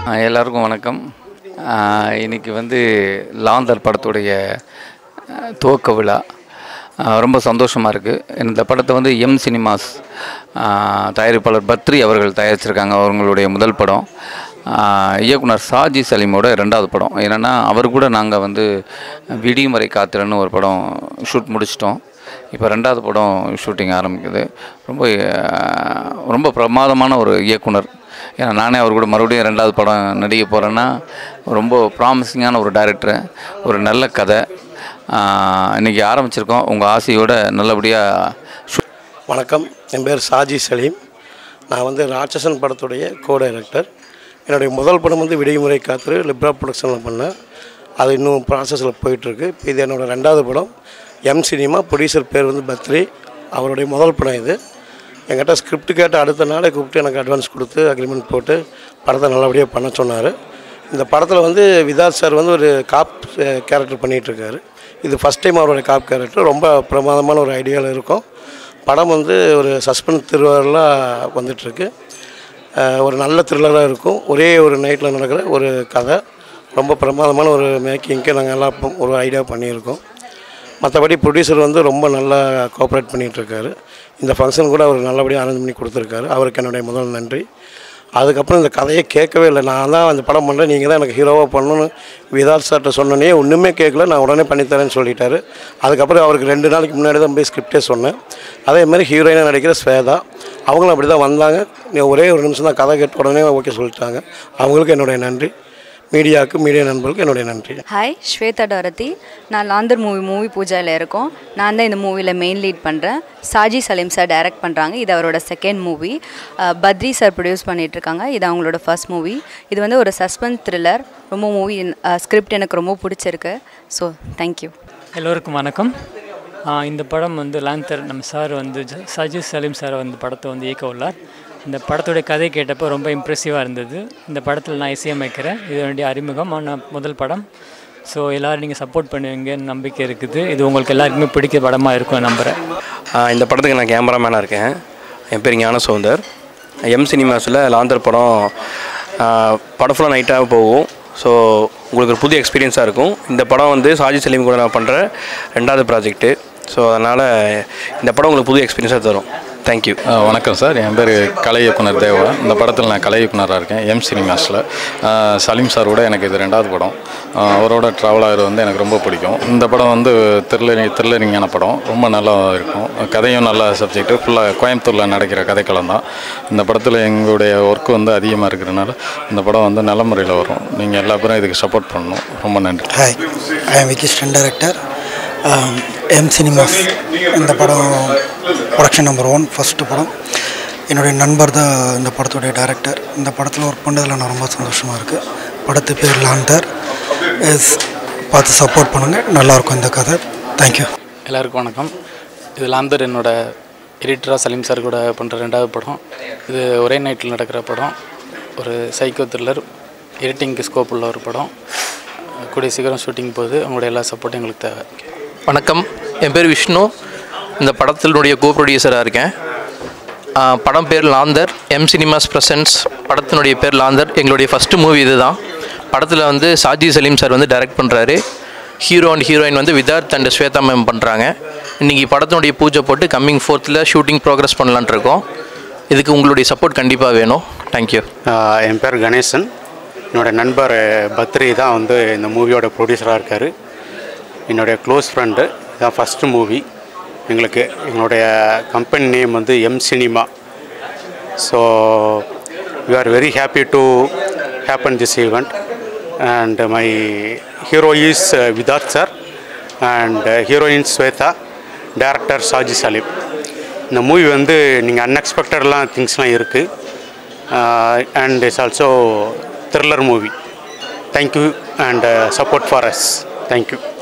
ஆ, எல்லாருக்கும் வணக்கம் ஆ, இன்னைக்கு வந்து லாந்தர் படத்துடைய ஆ, துவக்க விழா ஆ, ரொம்ப சந்தோஷமாக இருக்குது இந்த படத்தை வந்து எம் சினிமாஸ் ஆ, தயாரிப்பாளர் பத்ரி அவர்கள் தயாரிச்சிருக்காங்க அவங்களுடைய முதல் படம் ஆ, இயக்குனர் சாஜி சலீமோட ரெண்டாவது படம் என்னென்னா அவர் கூட நாங்கள் வந்து விடியும் வரை காத்திரன்னு ஒரு படம் ஷூட் முடிச்சிட்டோம் இப்போ ரெண்டாவது படம் ஷூட்டிங் ஆரம்பிக்குது ரொம்ப ஆ, ரொம்ப பிரமாதமான ஒரு இயக்குனர் ஏன்னா நானே அவர் கூட மறுபடியும் ரெண்டாவது படம் நடிக்க போகிறேன்னா ரொம்ப ப்ராமிசிங்கான ஒரு டைரக்டர் ஒரு நல்ல கதை ஆஹ் இன்னைக்கு ஆரம்பிச்சிருக்கோம் உங்கள் ஆசையோட நல்லபடியாக வணக்கம் என் பேர் சாஜி சலீம் நான் வந்து ராட்சசன் படத்துடைய கோ டைரக்டர் என்னுடைய முதல் படம் வந்து விடைமுறை காத்திரு லிப்ரா ப்ரொடக்ஷனில் பண்ணேன் அது இன்னும் ப்ராசஸில் போயிட்டுருக்கு இப்போ இது என்னோடய ரெண்டாவது படம் எம் சினிமா ப்ரொடியூசர் பேர் வந்து பத்ரி அவருடைய முதல் படம் இது என்கிட்ட ஸ்கிரிப்ட் கேட்ட அடுத்த நாளே கூப்பிட்டு எனக்கு அட்வான்ஸ் கொடுத்து அக்ரிமெண்ட் போட்டு படத்தை நல்லபடியாக பண்ண சொன்னார் இந்த படத்தில் வந்து விதாத் சார் வந்து ஒரு காப் கேரக்டர் பண்ணிகிட்ருக்காரு இது ஃபஸ்ட் டைம் அவருடைய காப் கேரக்டர் ரொம்ப பிரமாதமான ஒரு ஐடியாவில் இருக்கும் படம் வந்து ஒரு சஸ்பென்ஸ் திருவாரலாக வந்துட்டுருக்கு அஹ் ஒரு நல்ல த்ரில்லராக இருக்கும் ஒரே ஒரு நைட்டில் நடக்கிற ஒரு கதை ரொம்ப பிரமாதமான ஒரு மேக்கிங்க்கு நாங்கள் எல்லாம் இப்போ ஒரு ஐடியா பண்ணியிருக்கோம் மற்றபடி ப்ரொடியூசர் வந்து ரொம்ப நல்லா கோஆப்ரேட் பண்ணிகிட்ருக்காரு இந்த ஃபங்க்ஷன் கூட அவர் நல்லபடியாக அரேஞ்ச் பண்ணி கொடுத்துருக்காரு அவருக்கு என்னுடைய முதல் நன்றி அதுக்கப்புறம் இந்த கதையை கேட்கவே இல்லை நான் தான் அந்த படம் பண்ணுறேன் நீங்கள் தான் எனக்கு ஹீரோவாக பண்ணணும்னு விதாத் சார்கிட்ட சொன்னனே ஒன்றுமே கேட்கல நான் உடனே பண்ணித்தரேன்னு சொல்லிட்டாரு அதுக்கப்புறம் அவருக்கு ரெண்டு நாளைக்கு முன்னாடி தான் போய் ஸ்கிரிப்டே சொன்னேன் அதே மாதிரி ஹீரோயினாக நடிக்கிற ஸ்வேதா அவங்களும் அப்படி தான் வந்தாங்க நீ ஒரே ஒரு நிமிஷம் தான் கதை கேட்ட உடனே ஓகே சொல்லிட்டாங்க அவங்களுக்கு என்னுடைய நன்றி மீடியாவுக்கு மீடியா நண்பர்களுக்கு என்னுடைய நன்றி ஹாய் ஸ்வேதா டாரதி நான் லாந்தர் மூவி மூவி பூஜாவில் இருக்கோம் நான் தான் இந்த மூவியில் மெயின் லீட் பண்ணுறேன் சாஜி சலீம் சார் டைரக்ட் பண்ணுறாங்க இது அவரோட second movie Badri sir produce பண்ணிகிட்ருக்காங்க இது அவங்களோட ஃபர்ஸ்ட் மூவி இது வந்து ஒரு சஸ்பென்ஸ் த்ரில்லர் ரொம்ப மூவி ஸ்கிரிப்ட் எனக்கு ரொம்ப பிடிச்சிருக்கு ஸோ தேங்க்யூ எல்லோருக்கும் வணக்கம் ஆ, இந்த படம் வந்து லாந்தர் நம்ம சார் வந்து ஜ- சஜித் சலீம் சார் வந்து படத்தை வந்து இயக்க உள்ளார் இந்த படத்துடைய கதை கேட்டப்போ ரொம்ப இம்ப்ரெசிவாக இருந்தது இந்த படத்தில் நான் இசையமைக்கிறேன் இது என்னுடைய அறிமுகமான முதல் படம் ஸோ எல்லோரும் நீங்கள் சப்போர்ட் பண்ணுவீங்கன்னு நம்பிக்கை இருக்குது இது உங்களுக்கு எல்லாருக்குமே பிடிக்க படமாக இருக்கும் நம்புகிறேன் ஆ, இந்த படத்துக்கு நான் கேமராமேனாக இருக்கேன் என் பேர் ஞான சௌந்தர் எம் சினிமாஸில் லாந்தர் படம் ஆ, படம் ஃபுல்லாக நைட்டாக போகும் ஸோ உங்களுக்கு ஒரு புது எக்ஸ்பீரியன்ஸாக இருக்கும் இந்த படம் வந்து சாஜி சலீம் கூட நான் பண்ணுற ரெண்டாவது ப்ராஜெக்ட்டு ஸோ அதனால் இந்த படம் உங்களுக்கு புது எக்ஸ்பீரியன்ஸாக தரும் தேங்க்யூ ஆ, வணக்கம் சார் என் பேர் கலை இயக்குனர் தேவா இந்த படத்தில் நான் கலை இயக்குனராக இருக்கேன் எம் சினிமாஸில் சலீம் சாரோட எனக்கு இது ரெண்டாவது படம் ஆ, அவரோட ட்ராவல் ஆகிறது வந்து எனக்கு ரொம்ப பிடிக்கும் இந்த படம் வந்து த்ரில்லரிங் த்ரில்லரிங்கான படம் ரொம்ப நல்லா இருக்கும் கதையும் நல்ல சப்ஜெக்ட் ஃபுல்லாக கோயம்புத்தூரில் நடக்கிற கதைக்களம் தான் இந்த படத்தில் எங்களுடைய ஒர்க் வந்து அதிகமாக இருக்கிறனால இந்த படம் வந்து நல்ல முறையில் வரும் நீங்கள் எல்லா பேரும் இதுக்கு சப்போர்ட் பண்ணணும் ரொம்ப நன்றி hi I am Vickiston director M cinemas இந்த படம் ப்ரொடக்ஷன் நம்பர் ஒன் ஃபஸ்ட்டு படம் என்னுடைய நண்பர் தான் இந்த படத்துடைய டைரக்டர் இந்த படத்தில் ஒர்க் பண்ணதில் நான் ரொம்ப சந்தோஷமாக இருக்குது படத்து பேர் லாந்தர் எஸ் பார்த்து சப்போர்ட் பண்ணுங்கள் நல்லாயிருக்கும் இந்த கதை தேங்க்யூ எல்லாருக்கும் வணக்கம் இது லாந்தர் என்னோட எடிட்டராக சலீம் சார் கூட பண்ணுற ரெண்டாவது படம் இது ஒரே நைட்டில் நடக்கிற படம் ஒரு சைக்கோ த்ரில்லர் எடிட்டிங்க்கு ஸ்கோப் உள்ள ஒரு படம் கூடிய சீக்கிரம் ஷூட்டிங் போகுது உங்களுடைய எல்லா சப்போர்ட்டும் எங்களுக்கு தேவை வணக்கம் என் பேர் விஷ்ணு இந்த படத்தினுடைய கோ ப்ரொடியூசராக இருக்கேன் ஆ, படம் பேர் லாந்தர் எம் சினிமாஸ் ப்ரெசன்ஸ் படத்தினுடைய பேர் லாந்தர் எங்களுடைய ஃபஸ்ட்டு மூவி இதுதான் படத்தில் வந்து சாஜி சலீம் சார் வந்து டைரக்ட் பண்ணுறாரு ஹீரோ அண்ட் ஹீரோயின் வந்து விதார்த் அண்ட் ஸ்வேதா மேம் பண்ணுறாங்க இன்றைக்கி படத்தினுடைய பூஜை போட்டு கம்மிங் ஃபோர்த்தில் ஷூட்டிங் ப்ரோக்ரஸ் பண்ணலான்ட்டு இருக்கோம் இதுக்கு உங்களுடைய சப்போர்ட் கண்டிப்பாக வேணும் தேங்க்யூ ஆஹ் என் பேர் கணேசன் என்னோட நண்பர் பத்ரி தான் வந்து இந்த மூவியோட ப்ரொடியூசராக இருக்கார் என்னுடைய க்ளோஸ் ஃப்ரெண்டு இதான் ஃபஸ்ட்டு மூவி எங்களுக்கு எங்களுடைய கம்பெனி நேம் வந்து M cinema so we are very happy to happen this event and my hero is விதாத் sir and heroine Swetha director Saji Salim இந்த மூவி வந்து நீங்கள் அன்எக்ஸ்பெக்டட்லாம் திங்ஸ்லாம் இருக்குது and it's also thriller movie thank you and support for us thank you